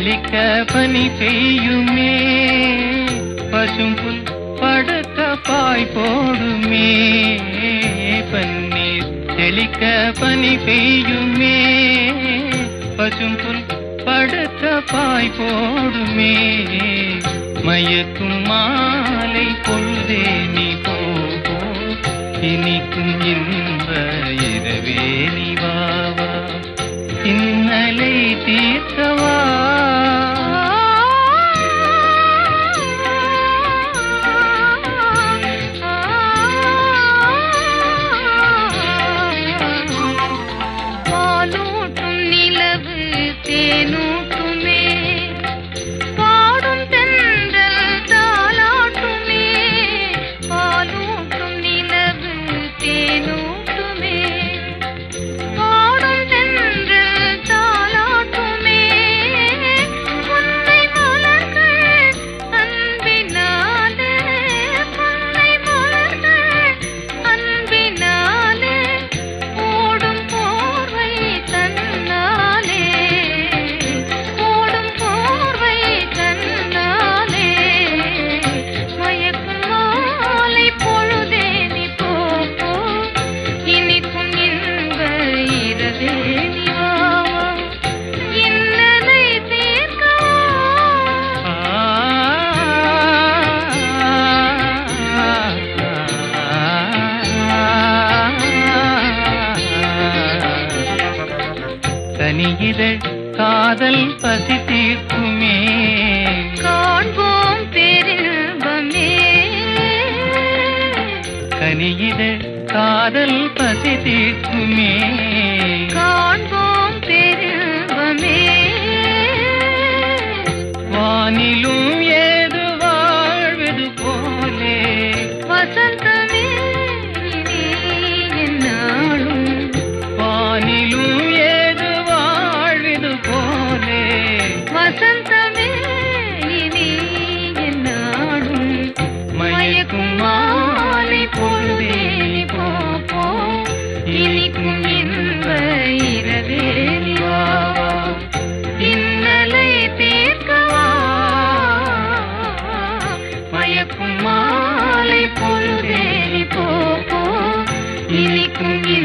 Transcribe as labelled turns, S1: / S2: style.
S1: தெளிக்க பனி பெய்யுமே பசும் புல் படுக்க பாய் போடுமே பன்னீர் தெளிக்க பனி பெய்யுமே பசும் புல் படுக்க பாய் போடுமே மயக்கும் மாலை பொழுதே நீ போ போ. இனிக்கும் இன்ப இரவே நீ வா வா இன்னலை தீர்க்கவா
S2: பாலூட்டும் நிலவு தேனூட்டுமே பாடும் தென்றல் தாலாட்டுமே பாலூட்டும் நிலவு தேனூட்டுமே பாடும் தென்றல் தாலாட்டுமே முல்லை மலர்கள் அன்பினாலே முல்லை மலர்கள் அன்பினாலே ஓடும் போர்வை தன்னாலே ஓடும் போர்வை தன்னாலே மயக்கும் மாலை பொழுதே நீ போ போ. இனிக்கும் இன்ப இரவே நீ வா வா. இன்னலை தீர்க்கவா
S1: தனியிதழ் காதல் பசி தீர்க்குமே
S2: காண்போம் பெரும்பமே
S1: கனியிதழ் காதல் பசி தீர்க்குமே
S2: காண்போம் பெரும்பமே
S1: வானிலும் ஏது வாழ்வது போலே
S2: வசந்தமே நீ என்னாலும்
S1: வானிலும் ஏது வாழ்வது போலே
S2: வசந்தமே நீ என்னாலும்
S1: மயக்கும் மாலை பொழுதே நீ போ போ
S2: இனிக்கும் இன்ப இரவே நீ வா வா. இன்னலை தீர்க்கவா
S1: மயக்கும் மாலை பொழுதே நீ போ போ
S2: இனிக்கும் இன்ப